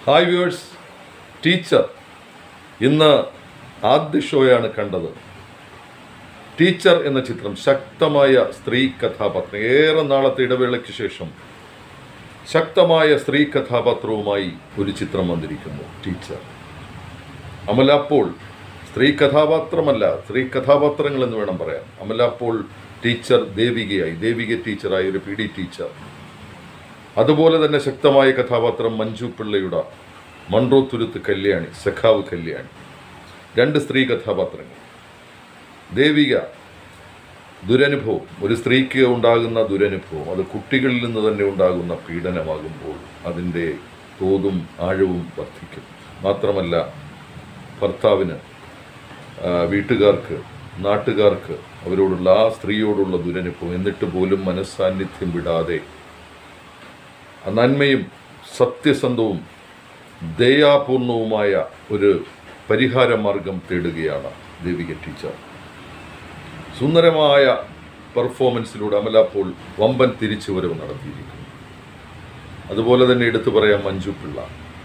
Hi viewers teacher ഇന്ന് ആദ്യ ഷോയാണ് കണ്ടത് ടീച്ചർ എന്ന ചിത്രം ശക്തമായ സ്ത്രീ കഥാപാത്രം ഏറെ നാളത്തെ ഇടവേളയ്ക്ക് ശേഷം ശക്തമായ സ്ത്രീ കഥാപാത്രവുമായി ഒരു ചിത്രം വന്നിരിക്കുന്നു ടീച്ചർ അമല പോൾ സ്ത്രീ കഥാപാത്രമല്ല സ്ത്രീ കഥാപാത്രങ്ങൾ എന്ന് വേണം പറയാൻ അമല പോൾ ടീച്ചർ ദേവികയായി ദേവിക ടീച്ചറായ ഒരു പി ഡി ടീച്ചർ അതുപോലെ തന്നെ ശക്തമായ കഥാപാത്രം മഞ്ജു പിള്ളയുടെ മൺറോ തുരുത്ത് കല്യാണി സഖാവ് കല്യാണി രണ്ട് സ്ത്രീ കഥാപാത്രങ്ങൾ ദേവിക ദുരനുഭവം ഒരു സ്ത്രീക്ക് ഉണ്ടാകുന്ന ദുരനുഭവം അത് കുട്ടികളിൽ നിന്ന് തന്നെ ഉണ്ടാകുന്ന പീഡനമാകുമ്പോൾ അതിൻ്റെ തോതും ആഴവും വർദ്ധിക്കും മാത്രമല്ല ഭർത്താവിന് ആ, വീട്ടുകാർക്ക് നാട്ടുകാർക്ക് അവരോടുള്ള ആ സ്ത്രീയോടുള്ള ദുരനുഭവം എന്നിട്ട് പോലും മനസ്സാന്നിധ്യം വിടാതെ ആ നന്മയും സത്യസന്ധവും ദയാപൂർണവുമായ ഒരു പരിഹാര മാർഗം തേടുകയാണ് ദേവിക ടീച്ചർ സുന്ദരമായ പെർഫോമൻസിലൂടെ അമല പോൾ വമ്പൻ തിരിച്ചുവരവ് നടത്തിയിരിക്കുന്നു അതുപോലെ തന്നെ എടുത്തു പറയാം മഞ്ജു പിള്ള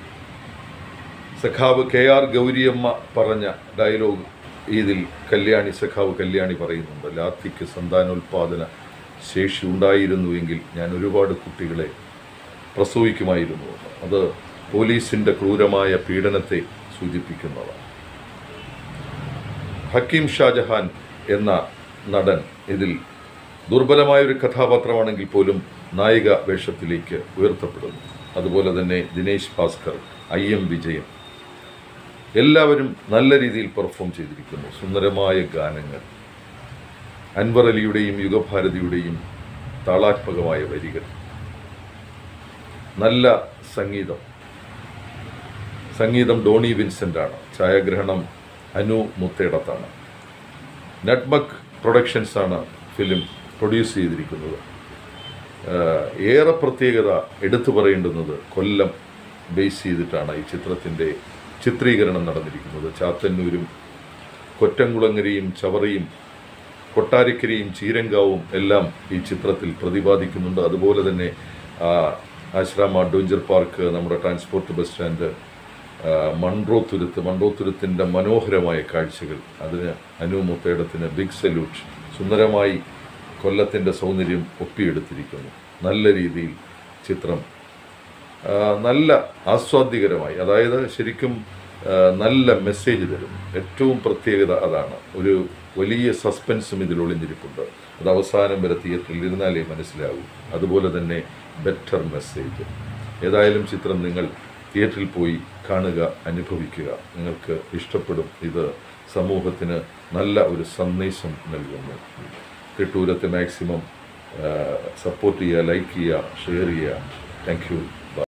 സഖാവ് കെ ആർ ഗൗരിയമ്മ പറഞ്ഞ ഡയലോഗ് ഇതിൽ കല്യാണി സഖാവ് കല്യാണി പറയുന്നുണ്ട് ലാത്തിക്ക് സന്താനോൽപാദന ശേഷി ഉണ്ടായിരുന്നുവെങ്കിൽ ഞാൻ ഒരുപാട് കുട്ടികളെ പ്രസവിക്കുമായിരുന്നു എന്ന്. അത് പോലീസിൻ്റെ ക്രൂരമായ പീഡനത്തെ സൂചിപ്പിക്കുന്നതാണ് ഹക്കീം ഷാജഹാൻ എന്ന നടൻ ഇതിൽ ദുർബലമായ ഒരു കഥാപാത്രമാണെങ്കിൽ പോലും നായിക വേഷത്തിലേക്ക് ഉയർത്തപ്പെടുന്നു അതുപോലെ തന്നെ ദിനേശ് ഭാസ്കർ ഐ എം വിജയൻ എല്ലാവരും നല്ല രീതിയിൽ പെർഫോം ചെയ്തിരിക്കുന്നു സുന്ദരമായ ഗാനങ്ങൾ അൻവർ അലിയുടെയും യുഗഭാരതിയുടെയും താളാത്മകമായ വരികൾ നല്ല സംഗീതം സംഗീതം ഡോണി വിൻസെൻ്റ് ആണ് ഛായാഗ്രഹണം അനു മുത്തേടത്താണ് നെറ്റ്ബക്ക് പ്രൊഡക്ഷൻസ് ആണ് ഫിലിം പ്രൊഡ്യൂസ് ചെയ്തിരിക്കുന്നത് ആഹ് ഏറെ പ്രത്യേകത എടുത്തു പറയേണ്ടുന്നത് കൊല്ലം ബേസ് ചെയ്തിട്ടാണ് ഈ ചിത്രത്തിൻ്റെ ചിത്രീകരണം നടന്നിരിക്കുന്നത് ചാത്തന്നൂരും കൊറ്റംകുളങ്ങരയും ചവറയും കൊട്ടാരക്കരയും ചീരങ്കാവും എല്ലാം ഈ ചിത്രത്തിൽ പ്രതിപാദിക്കുന്നുണ്ട് അതുപോലെ തന്നെ ആ, ആശ്രാമ അഡ്വഞ്ചർ പാർക്ക് നമ്മുടെ ട്രാൻസ്പോർട്ട് ബസ് സ്റ്റാൻഡ് ആ, മൺറോ തുരുത്ത് മൺറോ തുരുത്തിൻ്റെ മനോഹരമായ കാഴ്ചകൾ അതിന് അനു മുത്തേടത്തിന് ബിഗ് സല്യൂട്ട് സുന്ദരമായി കൊല്ലത്തിൻ്റെ സൗന്ദര്യം ഒപ്പിയെടുത്തിരിക്കുന്നു നല്ല രീതിയിൽ ചിത്രം ആ, നല്ല ആസ്വാദ്യകരമായി അതായത് ശരിക്കും ആ, നല്ല മെസ്സേജ് തരും ഏറ്റവും പ്രത്യേകത അതാണ് ഒരു വലിയ സസ്പെൻസും ഇതിൽ ഒളിഞ്ഞിരിപ്പുണ്ട് അത് അവസാനം വരെ തിയേറ്ററിൽ ഇരുന്നാലേ മനസ്സിലാവൂ അതുപോലെ തന്നെ ബെറ്റർ മെസ്സേജ് ഏതായാലും ചിത്രം നിങ്ങൾ തിയേറ്ററിൽ പോയി കാണുക അനുഭവിക്കുക നിങ്ങൾക്ക് ഇഷ്ടപ്പെടും ഇത് സമൂഹത്തിന് നല്ല ഒരു സന്ദേശം നൽകുന്നു തിട്ടൂരത്തെ മാക്സിമം സപ്പോർട്ട് ചെയ്യുക ലൈക്ക് ചെയ്യുക ഷെയർ ചെയ്യുക താങ്ക് യു